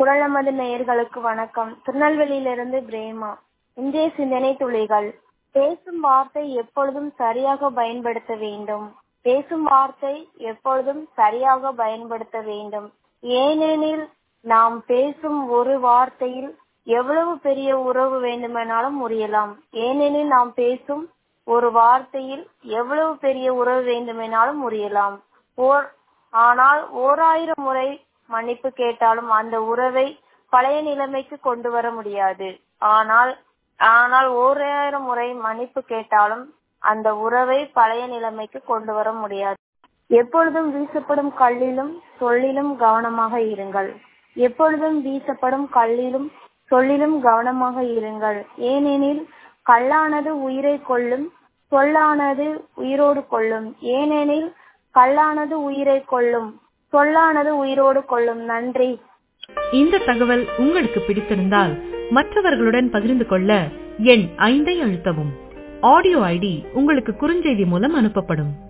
குரல் நமது நேயர்களுக்கு வணக்கம் திருநெல்வேலியிலிருந்து பிரேமா இன்றைய சிந்தனை துளிகள் பேசும் வார்த்தை எப்பொழுதும் சரியாக பயன்படுத்த வேண்டும் பேசும் வார்த்தை எப்பொழுதும் சரியாக பயன்படுத்த வேண்டும் ஏனெனில் நாம் பேசும் ஒரு வார்த்தையில் எவ்வளவு பெரிய உறவு வேண்டுமானாலும் முறியலாம் ஏனெனில் நாம் பேசும் ஒரு வார்த்தையில் எவ்வளவு பெரிய உறவு வேண்டுமானாலும் முறியலாம் ஓர் ஆனால் ஓராயிரம் முறை மன்னிப்பு கேட்டாலும் அந்த உறவை பழைய நிலைமைக்கு கொண்டு வர முடியாது ஆனால் ஆனால் ஓராயிரம் முறை மன்னிப்பு கேட்டாலும் அந்த உறவை பழைய நிலைமைக்கு கொண்டு வர முடியாது எப்பொழுதும் வீசப்படும் கல்லிலும் சொல்லிலும் கவனமாக இருங்கள் எப்பொழுதும் வீசப்படும் கல்லிலும் சொல்லிலும் கவனமாக இருங்கள் ஏனெனில் கல்லானது உயிரை கொள்ளும் சொல்லானது உயிரோடு கொள்ளும் ஏனெனில் கல்லானது உயிரை கொள்ளும் சொல்லானது உயிரோடு கொள்ளும் நன்றி இந்த தகவல் உங்களுக்கு பிடித்திருந்தால் மற்றவர்களுடன் பகிர்ந்து கொள்ள எண் ஐந்தை அழுத்தவும் ஆடியோ ஐடி உங்களுக்கு குறுஞ்செய்தி மூலம் அனுப்பப்படும்